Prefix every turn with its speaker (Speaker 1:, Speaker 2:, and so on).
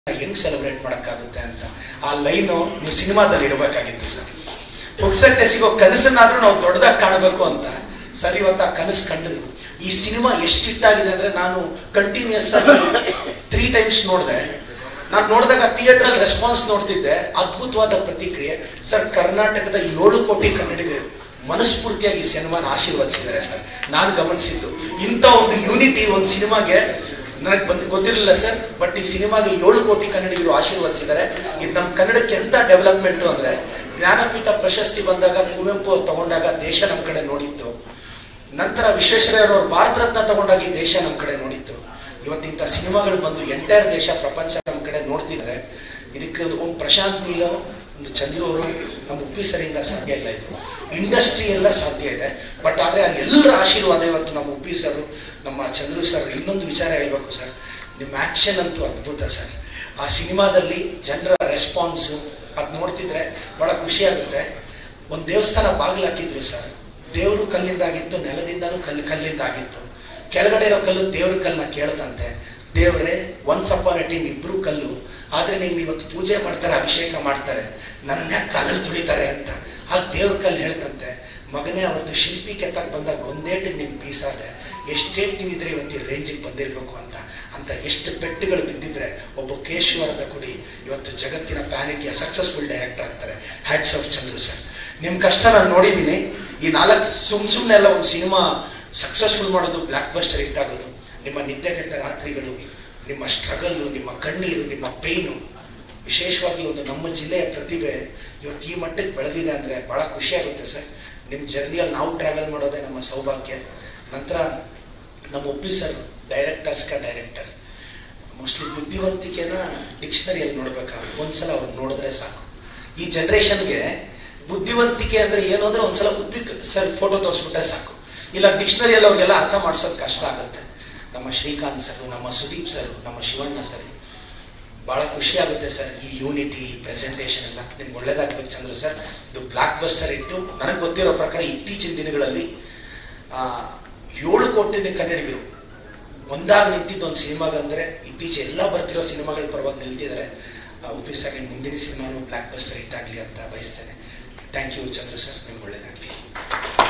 Speaker 1: ಹೆಂಗ್ ಸೆಲೆಬ್ರೇಟ್ ಮಾಡಕ್ಕಾಗುತ್ತೆ ಅಂತ ಆ ಲೈನು ನೀವು ಸಿನಿಮಾದಲ್ಲಿ ಇಡಬೇಕಾಗಿತ್ತು ಸರ್ ಪುಕ್ಸಟ್ಟೆ ಸಿಗೋ ಕನಸನ್ನಾದ್ರೂ ನಾವು ದೊಡ್ಡದಾಗಿ ಕಾಣಬೇಕು ಅಂತ ಸರ್ ಇವತ್ತು ಆ ಕನಸು ಕಂಡಿದ್ರು ಈ ಸಿನಿಮಾ ಎಷ್ಟು ಹಿಟ್ಟಾಗಿದೆ ಅಂದ್ರೆ ನಾನು ಕಂಟಿನ್ಯೂಸ್ ಆಗಿ ತ್ರೀ ಟೈಮ್ಸ್ ನೋಡಿದೆ ನಾನು ನೋಡಿದಾಗ ಥಿಯೇಟರ್ ಅಲ್ಲಿ ರೆಸ್ಪಾನ್ಸ್ ನೋಡ್ತಿದ್ದೆ ಅದ್ಭುತವಾದ ಪ್ರತಿಕ್ರಿಯೆ ಸರ್ ಕರ್ನಾಟಕದ ಏಳು ಕೋಟಿ ಕನ್ನಡಿಗರು ಮನಸ್ಫೂರ್ತಿಯಾಗಿ ಈ ಸಿನಿಮಾನ ಆಶೀರ್ವದಿಸಿದ್ದಾರೆ ಸರ್ ನಾನು ಗಮನಿಸಿದ್ದು ಇಂಥ ಒಂದು ಯೂನಿಟಿ ಒಂದು ಸಿನಿಮಾಗೆ ನನಗೆ ಬಂದು ಗೊತ್ತಿರಲಿಲ್ಲ ಸರ್ ಬಟ್ ಈ ಸಿನಿಮಾಗೆ ಏಳು ಕೋಟಿ ಕನ್ನಡಿಗರು ಆಶೀರ್ವದಿಸಿದ್ದಾರೆ ಇದು ನಮ್ಮ ಕನ್ನಡಕ್ಕೆ ಎಂತ ಡೆವಲಪ್ಮೆಂಟ್ ಅಂದ್ರೆ ಜ್ಞಾನಪೀಠ ಪ್ರಶಸ್ತಿ ಬಂದಾಗ ಕುವೆಂಪು ಅವ್ರು ತಗೊಂಡಾಗ ದೇಶ ನಮ್ಮ ಕಡೆ ನೋಡಿತ್ತು ನಂತರ ವಿಶ್ವೇಶ್ವರಯ್ಯನವರು ಭಾರತ ರತ್ನ ತಗೊಂಡಾಗ ಈ ದೇಶ ನಮ್ಮ ಕಡೆ ನೋಡಿತ್ತು ಇವತ್ತಿಂಥ ಸಿನಿಮಾಗಳು ಬಂದು ಎಂಟೈರ್ ದೇಶ ಪ್ರಪಂಚ ನಮ್ಮ ಕಡೆ ನೋಡ್ತಿದ್ರೆ ಇದಕ್ಕೆ ಒಂದು ಒಂದು ಪ್ರಶಾಂತ್ ನೀಲ ಒಂದು ಚಂದ್ರು ಅವರು ನಮ್ಮ ಉಪ್ಪಿ ಸರಿಯಿಂದ ಸಾಧ್ಯ ಇಲ್ಲ ಇದು ಇಂಡಸ್ಟ್ರಿ ಎಲ್ಲ ಸಾಧ್ಯ ಇದೆ ಬಟ್ ಆದ್ರೆ ಅಲ್ಲೆಲ್ಲರ ಆಶೀರ್ವಾದ ಇವತ್ತು ನಮ್ಮ ಉಪ್ಪಿ ಸರ್ ನಮ್ಮ ಚಂದ್ರು ಸರ್ ಇನ್ನೊಂದು ವಿಚಾರ ಹೇಳ್ಬೇಕು ಸರ್ ನಿಮ್ಮ ಆಕ್ಷನ್ ಅಂತೂ ಅದ್ಭುತ ಸರ್ ಆ ಸಿನಿಮಾದಲ್ಲಿ ಜನರ ರೆಸ್ಪಾನ್ಸು ಅದು ನೋಡ್ತಿದ್ರೆ ಬಹಳ ಖುಷಿ ಆಗುತ್ತೆ ಒಂದು ದೇವಸ್ಥಾನ ಬಾಗಿಲು ಹಾಕಿದ್ರು ಸರ್ ದೇವರು ಕಲ್ಲಿಂದ ಆಗಿತ್ತು ನೆಲದಿಂದನೂ ಕಲ್ಲು ಕಲ್ಲಿಂದ ಆಗಿತ್ತು ಕೆಳಗಡೆ ಇರೋ ಕಲ್ಲು ದೇವ್ರ ಕಲ್ಲನ್ನ ಕೇಳ್ತಂತೆ ದೇವ್ರೆ ಒನ್ಸ್ ಅಪಾನ್ ಎ ಟೀಮ್ ಇಬ್ರು ಕಲ್ಲು ಆದ್ರೆ ನೀವು ಇವತ್ತು ಪೂಜೆ ಮಾಡ್ತಾರೆ ಅಭಿಷೇಕ ಮಾಡ್ತಾರೆ ನನ್ನ ಯಾಕೆ ಕಾಲಲ್ಲಿ ತುಳಿತಾರೆ ಅಂತ ಆ ದೇವ್ರ ಕಲ್ಲು ಹೇಳ್ತಂತೆ ಮಗನೇ ಅವತ್ತು ಶಿಲ್ಪಿ ಕೆತ್ತಕ್ ಬಂದಾಗ ಒಂದೇಟಿಗೆ ನಿನ್ ಬೀಸಾದೆ ಎಷ್ಟೇಟ್ ತಿಂದಿದ್ರೆ ಇವತ್ತು ಈ ರೇಂಜಿಗೆ ಬಂದಿರಬೇಕು ಅಂತ ಅಂತ ಎಷ್ಟು ಪೆಟ್ಟುಗಳು ಬಿದ್ದಿದ್ರೆ ಒಬ್ಬ ಕೇಶವರದ ಕುಡಿ ಇವತ್ತು ಜಗತ್ತಿನ ಪ್ಯಾನ್ ಇಂಡಿಯಾ ಸಕ್ಸಸ್ಫುಲ್ ಡೈರೆಕ್ಟರ್ ಆಗ್ತಾರೆ ಹ್ಯಾಟ್ಸ್ ಆಫ್ ಚಂದ್ರು ಸರ್ ನಿಮ್ ಕಷ್ಟ ನಾನು ನೋಡಿದ್ದೀನಿ ಈ ನಾಲ್ಕು ಸುಮ್ ಸುಮ್ಮನೆ ಎಲ್ಲ ಒಂದು ಸಿನಿಮಾ ಸಕ್ಸಸ್ಫುಲ್ ಮಾಡೋದು ಬ್ಲಾಕ್ ಬಸ್ಟರ್ ಹಿಟ್ ಆಗೋದು ನಿಮ್ಮ ನಿದ್ದೆ ಕೆಟ್ಟ ರಾತ್ರಿಗಳು ನಿಮ್ಮ ಸ್ಟ್ರಗಲ್ಲು ನಿಮ್ಮ ಕಣ್ಣೀರು ನಿಮ್ಮ ಪೇಯ್ನು ವಿಶೇಷವಾಗಿ ಒಂದು ನಮ್ಮ ಜಿಲ್ಲೆಯ ಪ್ರತಿಭೆ ಇವತ್ತು ಈ ಮಟ್ಟಕ್ಕೆ ಬೆಳೆದಿದೆ ಅಂದರೆ ಭಾಳ ಖುಷಿ ಆಗುತ್ತೆ ಸರ್ ನಿಮ್ಮ ಜರ್ನಿಯಲ್ಲಿ ನಾವು ಟ್ರಾವೆಲ್ ಮಾಡೋದೇ ನಮ್ಮ ಸೌಭಾಗ್ಯ ನಂತರ ನಮ್ಮ ಒಪ್ಪಿ ಸರ್ ಡೈರೆಕ್ಟರ್ಸ್ ಕ ಡೈರೆಕ್ಟರ್ ಮೋಸ್ಟ್ಲಿ ಬುದ್ಧಿವಂತಿಕೆನ ಡಿಕ್ಷನರಿಯಲ್ಲಿ ನೋಡ್ಬೇಕಾ ಒಂದ್ಸಲ ಅವ್ರು ನೋಡಿದ್ರೆ ಸಾಕು ಈ ಜನ್ರೇಷನ್ಗೆ ಬುದ್ಧಿವಂತಿಕೆ ಅಂದ್ರೆ ಏನು ಅಂದ್ರೆ ಒಂದ್ಸಲ ಉಪ್ಪಿ ಸರ್ ಫೋಟೋ ತೋರಿಸ್ಬಿಟ್ರೆ ಸಾಕು ಇಲ್ಲ ಡಿಕ್ಷನರಿಯಲ್ಲಿ ಅವ್ರಿಗೆಲ್ಲ ಅರ್ಥ ಮಾಡಿಸೋದು ಕಷ್ಟ ಆಗುತ್ತೆ ನಮ್ಮ ಶ್ರೀಕಾಂತ್ ಸರ್ ನಮ್ಮ ಸುದೀಪ್ ಸರ್ ನಮ್ಮ ಶಿವಣ್ಣ ಸರ್ ಬಹಳ ಖುಷಿ ಆಗುತ್ತೆ ಸರ್ ಈ ಯೂನಿಟಿ ಪ್ರೆಸೆಂಟೇಷನ್ ಎಲ್ಲ ನಿಮ್ಗೆ ಒಳ್ಳೇದಾಗ್ಬೇಕು ಚಂದ್ರು ಸರ್ ಇದು ಬ್ಲಾಕ್ ಬಸ್ಟರ್ ಇಟ್ಟು ನನಗೆ ಗೊತ್ತಿರೋ ಪ್ರಕಾರ ಇತ್ತೀಚಿನ ದಿನಗಳಲ್ಲಿ ಆ, ಏಳು ಕೋಟಿ ಕನ್ನಡಿಗರು ಒಂದಾಗಿ ನಿಂತಿದ್ದು ಒಂದು ಸಿನಿಮಾಗಂದ್ರೆ ಇತ್ತೀಚೆ ಎಲ್ಲ ಬರ್ತಿರೋ ಸಿನಿಮಾಗಳ ಪರವಾಗಿ ನಿಲ್ತಿದ್ದಾರೆ ಆ, ಉಪ್ಪಿ ಸರ್ ನಿಮ್ಮ ಮುಂದಿನ ಸಿನಿಮಾನು ಬ್ಲಾಕ್ ಬಸ್ಟರ್ ಹಿಟ್ ಆಗಲಿ ಅಂತ ಬಯಸ್ತೇನೆ ಥ್ಯಾಂಕ್ ಯು ಚಂದ್ರು ಸರ್ ನಿಮ್ಗೆ ಒಳ್ಳೇದಾಗಲಿ